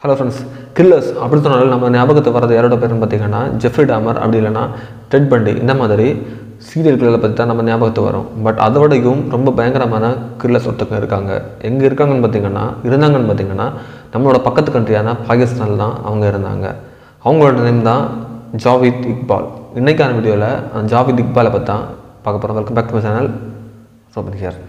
hello friends killers அப்படி சொன்னாலும் நம்ம ஞாபகத்துக்கு வரது யாரோட பேருன்னு பார்த்தீங்கன்னா ஜெஃப்ரி டாமர் அப்படி இல்லைன்னா டெட் பண்டி இந்த மாதிரி சீரியல் கில்லரை பற்றி தான் நம்ம ஞாபகத்துக்கு வரும் பட் அதை விடையும் ரொம்ப பயங்கரமான கில்லர்ஸ் ஒருத்தங்க இருக்காங்க எங்கே இருக்காங்கன்னு பார்த்தீங்கன்னா இருந்தாங்கன்னு பார்த்தீங்கன்னா நம்மளோட பக்கத்து கண்ட்ரியான பாகிஸ்தானில் தான் அவங்க இருந்தாங்க அவங்களோட நேம் தான் ஜாவித் இக்பால் இன்றைக்கான வீடியோவில் அந்த ஜாவித் இக்பாலை பற்றி தான் பார்க்க போகிறோம் welcome back to my channel Robin here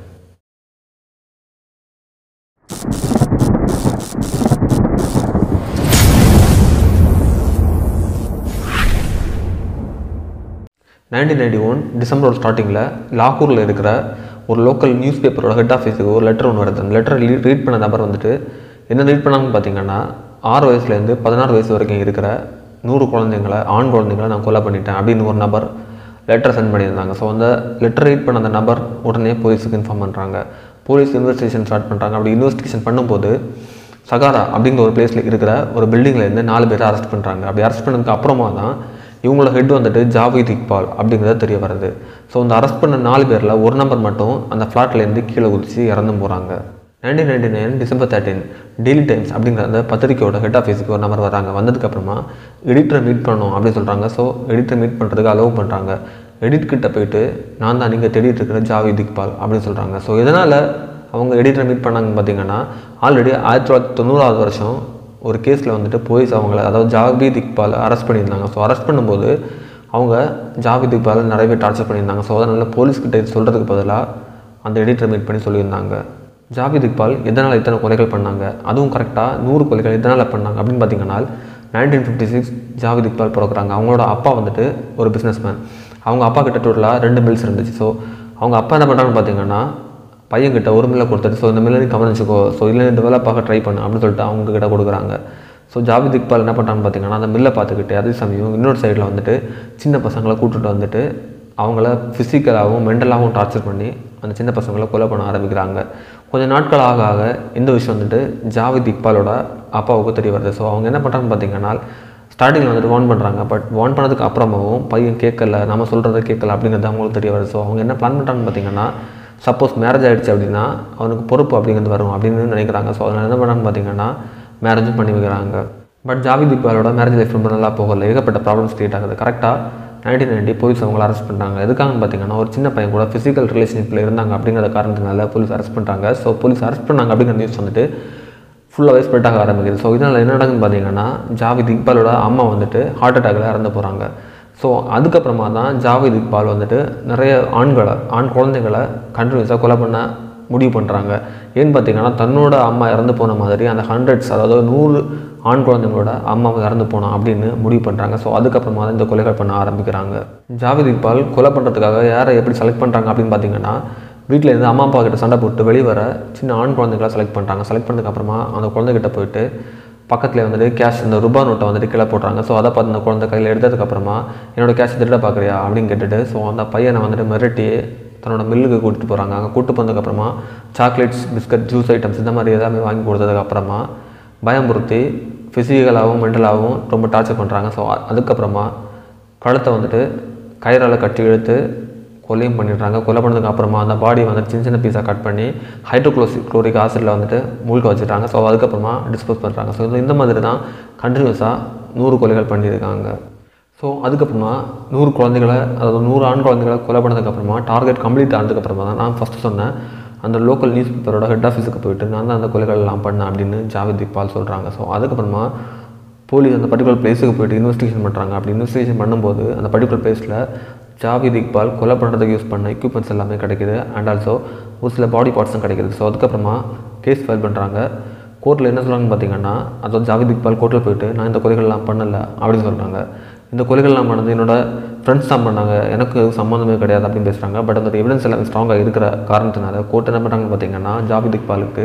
nineteen ninety one December ஸ்டார்டிங்கில் லாகூரில் இருக்கிற ஒரு லோக்கல் நியூஸ் பேப்பரோட ஹெட் ஆஃபீஸுக்கு ஒரு லெட்டர் ஒன்று வருது அந்த லெட்டரை ரீட் பண்ண நபர் வந்துட்டு என்ன ரீட் பண்ணாங்கன்னு பார்த்தீங்கன்னா ஆறு வயசுலேருந்து பதினாறு வயசு வரைக்கும் இருக்கிற நூறு குழந்தைங்களை ஆண் குழந்தைங்களை நான் கொலை பண்ணிட்டேன் அப்படின்னு ஒரு நபர் லெட்டர் சென்ட் பண்ணியிருந்தாங்க ஸோ அந்த லெட்டர் ரீட் பண்ண அந்த நபர் உடனே போலீஸுக்கு இன்ஃபார்ம் பண்ணுறாங்க போலீஸ் இன்வெஸ்டிகேஷன் ஸ்டார்ட் பண்ணுறாங்க அப்படி இன்வெஸ்டிகேஷன் பண்ணும்போது சகாரா அப்படிங்கிற ஒரு பிளேஸில் இருக்கிற ஒரு buildingல இருந்து நாலு பேரை அரெஸ்ட் பண்ணுறாங்க அப்படி அரெஸ்ட் பண்ணதுக்கு அப்புறமா தான் இவங்களோட ஹெட் வந்துட்டு ஜாவித் இக்பால் அப்படிங்கிறது தெரிய வருது ஸோ இந்த அரெஸ்ட் பண்ண நாலு பேரில் ஒரு நம்பர் மட்டும் அந்த ஃப்ளாட்லேருந்து கீழே குதிச்சு இறந்து போகிறாங்க nineteen ninety nine December thirteen Daily Times அப்படிங்கிற அந்த பத்திரிக்கையோட ஹெட் ஆஃபீஸுக்கு ஒரு நம்பர் வராங்க வந்ததுக்கப்புறமா எடிட்டரை மீட் பண்ணணும் அப்படின்னு சொல்கிறாங்க ஸோ எடிட்டரை மீட் பண்ணுறதுக்கு அலோவ் பண்ணுறாங்க எடிட் கிட்ட போயிட்டு நான் தான் நீங்கள் தேடிட்டு இருக்கிற ஜாவித் இக்பால் அப்படின்னு சொல்கிறாங்க ஸோ இதனால் அவங்க எடிட்டரை மீட் பண்ணாங்கன்னு பார்த்தீங்கன்னா ஆல்ரெடி ஆயிரத்தி தொள்ளாயிரத்தி தொண்ணூறாவது வருஷம் ஒரு கேஸில் வந்துட்டு போலீஸ் அவங்கள அதாவது ஜாவித் இக்பால் அரெஸ்ட் பண்ணியிருந்தாங்க ஸோ அரெஸ்ட் பண்ணும்போது அவங்க ஜாவித் இக்பால் நிறைய பேர் டார்ச்சர் பண்ணியிருந்தாங்க ஸோ அதனால் போலீஸ்கிட்ட இது சொல்கிறதுக்கு பதிலாக அந்த எடிட்டரை மீட் பண்ணி சொல்லியிருந்தாங்க ஜாவித் இக்பால் எதனால் இத்தனை கொலைகள் பண்ணாங்க அதுவும் கரெக்டாக நூறு கொலைகள் எதனால் பண்ணாங்க அப்படின்னு பார்த்தீங்கன்னா nineteen fifty six Javed Iqbal பிறக்கிறாங்க அவங்களோட அப்பா வந்துட்டு ஒரு பிஸ்னஸ்மேன் அவங்க அப்பா கிட்ட டோட்டலாக ரெண்டு மில்ஸ் இருந்துச்சு ஸோ அவங்க அப்பா என்ன பண்ணுறாங்கன்னு பார்த்தீங்கன்னா பையன்கிட்ட ஒரு மில்லை கொடுத்துட்டு ஸோ இந்த மில்லை நீ கவனிச்சுக்கோ ஸோ இல்லை டெவலப் ஆக ட்ரை பண்ணு அப்படின்னு சொல்லிட்டு அவங்க கிட்ட கொடுக்குறாங்க ஸோ ஜாவித் இக்பால் என்ன பண்ணுறான்னு பார்த்தீங்கன்னா அந்த மில்லை பார்த்துக்கிட்டு அதே சமயம் இன்னொரு சைடில் வந்துட்டு சின்ன பசங்களை கூட்டிட்டு வந்துட்டு அவங்கள ஃபிசிக்கலாகவும் மென்டலாகவும் டார்ச்சர் பண்ணி அந்த சின்ன பசங்களை கொலை பண்ண ஆரம்பிக்கிறாங்க கொஞ்சம் நாட்கள் ஆக ஆக இந்த விஷயம் வந்துட்டு ஜாவித் இக்பாலோட அப்பாவுக்கு தெரிய வருது ஸோ அவங்க என்ன பண்ணுறாங்கன்னு பார்த்தீங்கன்னா ஸ்டார்டிங்கில் வந்துட்டு வார்ன் பண்ணுறாங்க பட் வார்ன் பண்ணதுக்கு அப்புறமாவும் பையன் கேட்கல நம்ம சொல்கிறத கேட்கல அப்படிங்கிறது அவங்களுக்கு தெரிய வருது ஸோ அவங்க என்ன பிளான் பண்ணுறாங்கன்னு பார்த்தீங்கன்னா சப்போஸ் மேரேஜ் ஆகிடுச்சு அப்படின்னா அவனுக்கு பொறுப்பு அப்படிங்கிறது வரும் அப்படின்னு நினைக்கிறாங்க ஸோ அதனால் என்ன பண்ணான்னு பார்த்தீங்கன்னா மேரேஜும் பண்ணி வைக்கிறாங்க பட் ஜாவித் இக்பாலோட மேரேஜ் லைஃப் ரொம்ப நல்லா போகல ஏகப்பட்ட ப்ராப்ளம்ஸ் கிரியேட் ஆகுது கரெக்டாக நைன்டீன் நைன்டி போலீஸ் அவங்கள அரெஸ்ட் பண்ணுறாங்க எதுக்காகன்னு பார்த்தீங்கன்னா ஒரு சின்ன பையன் கூட ஃபிசிக்கல் ரிலேஷன்ஷிப்பில் இருந்தாங்க அப்படிங்கிற காரணத்தினால போலீஸ் அரெஸ்ட் பண்ணுறாங்க ஸோ போலீஸ் அரெஸ்ட் பண்ணாங்க அப்படிங்கிற நியூஸ் வந்துட்டு ஃபுல்லாகவே ஸ்ப்ரெட் ஆக ஆரம்பிக்குது ஸோ இதனால் என்ன நடக்குதுன்னு பார்த்தீங்கன்னா ஜாவித் இக்பாலோட அம்மா வந்துட்டு ஹார்ட் அட்டாக்கில் இறந்து போகிறாங்க ஸோ அதுக்கப்புறமா தான் ஜாவித் இக்பால் வந்துட்டு நிறைய ஆண்களை ஆண் குழந்தைகளை கண்டினியூஸாக கொலை பண்ண முடிவு பண்ணுறாங்க ஏன்னு பார்த்தீங்கன்னா தன்னோட அம்மா இறந்து போன மாதிரி அந்த ஹண்ட்ரட்ஸ் அதாவது நூறு ஆண் குழந்தைங்களோட அம்மா இறந்து போனோம் அப்படின்னு முடிவு பண்ணுறாங்க ஸோ அதுக்கப்புறமா தான் இந்த கொலைகள் பண்ண ஆரம்பிக்கிறாங்க ஜாவித் இக்பால் கொலை பண்ணுறதுக்காக யாரை எப்படி செலக்ட் பண்ணுறாங்க அப்படின்னு பார்த்தீங்கன்னா வீட்டில் இருந்து அம்மா அப்பா கிட்ட சண்டை போட்டு வெளியே வர சின்ன ஆண் குழந்தைகளை செலக்ட் பண்ணுறாங்க செலக்ட் பண்ணதுக்கு அப்புறமா அந்த குழந்தைகிட்ட போயிட்டு பக்கத்தில் வந்துட்டு கேஷ் இந்த ரூபா நோட்டை வந்துட்டு கீழே போடுறாங்க ஸோ அதை பார்த்து அந்த குழந்தை கையில் எடுத்ததுக்கப்புறமா என்னோட கேஷ் திருட பார்க்குறியா அப்படின்னு கேட்டுட்டு ஸோ அந்த பையனை வந்துட்டு மிரட்டி தன்னோட மில்லுக்கு கூட்டிகிட்டு போகிறாங்க அங்கே கூட்டு போனதுக்கப்புறமா சாக்லேட்ஸ் பிஸ்கட் ஜூஸ் ஐட்டம்ஸ் இந்த மாதிரி எல்லாமே வாங்கி கொடுத்ததுக்கப்புறமா பயமுறுத்தி ஃபிசிக்கலாகவும் மென்டலாகவும் ரொம்ப டார்ச்சர் பண்ணுறாங்க ஸோ அதுக்கப்புறமா கழுத்தை வந்துட்டு கயிறால் கட்டி இழுத்து கொலையும் பண்ணிடுறாங்க கொலை பண்ணதுக்கு அப்புறமா அந்த பாடி வந்துட்டு சின்ன சின்ன பீஸாக கட் பண்ணி ஹைட்ரோக்ளோசிக் குளோரிக் ஆசிடில் வந்துட்டு மூழ்க வச்சுட்டாங்க ஸோ அதுக்கப்புறமா டிஸ்போஸ் பண்ணுறாங்க ஸோ இந்த மாதிரி தான் கண்டினியூஸாக நூறு கொலைகள் பண்ணியிருக்காங்க ஸோ அதுக்கப்புறமா நூறு குழந்தைகளை அதாவது நூறு ஆண் குழந்தைகளை கொலை பண்ணதுக்கப்புறமா டார்கெட் கம்ப்ளீட் ஆனதுக்கப்புறமா தான் நான் ஃபஸ்ட்டு சொன்னேன் அந்த லோக்கல் நியூஸ் பேப்பரோட ஹெட் ஆஃபீஸுக்கு போயிட்டு நான் தான் அந்த கொலைகள் எல்லாம் பண்ணேன் அப்படின்னு ஜாவித் இக்பால் சொல்கிறாங்க ஸோ அதுக்கப்புறமா போலீஸ் அந்த பர்டிகுலர் பிளேஸுக்கு போயிட்டு இன்வெஸ்டிகேஷன் பண்ணுறாங்க அப்படி இன்வெஸ்டிகேஷன் பண்ணும்போது அந்த பர்டிகுலர் பிளேஸில் ஜாவித் இக்பால் கொலை பண்ணுறதுக்கு யூஸ் பண்ண எக்யூப்மெண்ட்ஸ் எல்லாமே கிடைக்குது அண்ட் ஆல்சோ ஒரு சில பாடி பார்ட்ஸும் கிடைக்குது ஸோ அதுக்கப்புறமா கேஸ் ஃபைல் பண்ணுறாங்க கோர்ட்டில் என்ன சொல்கிறாங்கன்னு பார்த்தீங்கன்னா அதாவது ஜாவித் இக்பால் கோர்ட்டில் போயிட்டு நான் இந்த கொலைகள்லாம் பண்ணலை அப்படின்னு சொல்கிறாங்க இந்த கொலைகள்லாம் பண்ணது என்னோட ஃப்ரெண்ட்ஸ் தான் பண்ணாங்க எனக்கு சம்மந்தமே கிடையாது அப்படின்னு பேசுகிறாங்க பட் அந்த எவிடன்ஸ் எல்லாம் ஸ்ட்ராங்காக இருக்கிற காரணத்தினால கோர்ட் என்ன பண்ணுறாங்கன்னு பார்த்தீங்கன்னா ஜாவித் இக்பாலுக்கு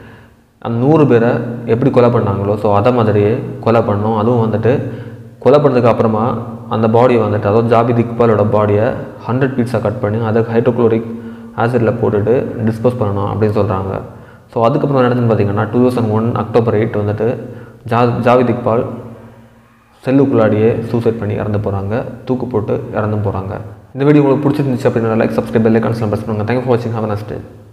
அந்த நூறு பேரை எப்படி கொலை பண்ணாங்களோ ஸோ அதை மாதிரியே கொலை பண்ணோம் அதுவும் வந்துட்டு கொலை பண்ணதுக்கு அப்புறமா அந்த பாடியை வந்துட்டு அதாவது ஜாபித் இக்பாலோட பாடியை ஹண்ட்ரட் பீட்ஸாக கட் பண்ணி அதை ஹைட்ரோக்ளோரிக் ஆசிடில் போட்டுட்டு டிஸ்போஸ் பண்ணணும் அப்படின்னு சொல்கிறாங்க ஸோ அதுக்கப்புறம் என்ன நடந்துன்னு பார்த்தீங்கன்னா two thousand one October eight வந்துட்டு ஜா ஜாவித் இக்பால் செல்லுக்குள்ளாடியே சூசைட் பண்ணி இறந்து போகிறாங்க தூக்கு போட்டு இறந்து போகிறாங்க இந்த வீடியோ உங்களுக்கு பிடிச்சிருந்துச்சு அப்படின்னா லைக் சப்ஸ்கிரைப் பெல் ஐக்கான்ஸ்லாம் ப்ரெஸ் பண்ணுங்கள் தேங்க்யூ ஃபார் வாட்சிங் ஹவ் நெஸ்ட்